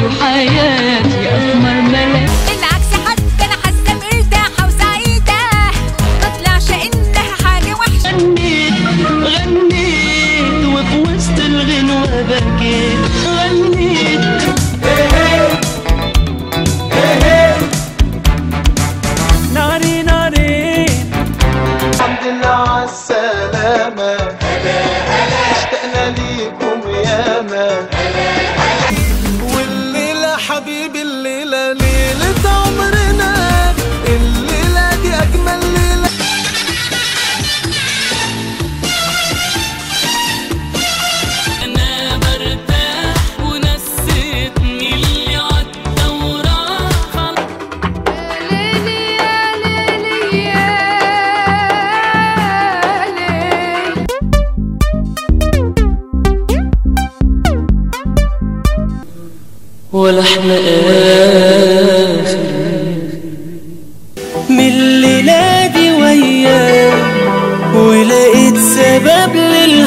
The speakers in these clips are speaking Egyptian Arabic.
حياتي أسمر ملاك بالعكس حتى انا حاسه مرتاحه وسعيده ما طلعش انها حاجه وحشه غنيت غنيت وفي وسط الغنوة بكيت غنيت ناري ناري الحمد لله عالسلامة هلا هلا اشتقنا ليكم ياما والليلة حبيبي الليلة ليلة عمرنا الليلة دي أجمل ليلة انا برتاح ونسيتني اللي عدى وراح ليلي يا ليلي يا ليلي ولا احنا آخر من الليلة دي وياه ولقيت سبب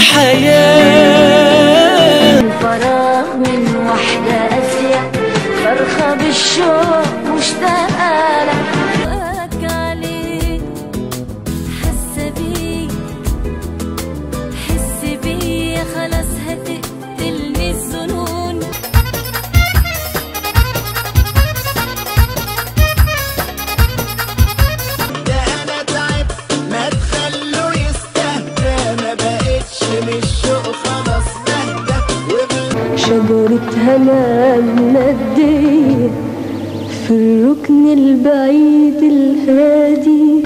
للحياة فراغ من واحدة قاسية فرخة بالشوق مشتاقة لك وقعك عليك حاسه بيك حس بيا خلاص هتقتلني الظنون ده أنا تعبت ما تخلوا يستهدى ما بقتش من الشوق خلاص بهدى وبال شجرة هنا مندية في الركن البعيد الهادي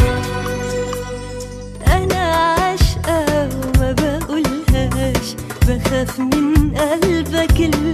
انا عاشقه وما بقولهاش بخاف من قلبك اللي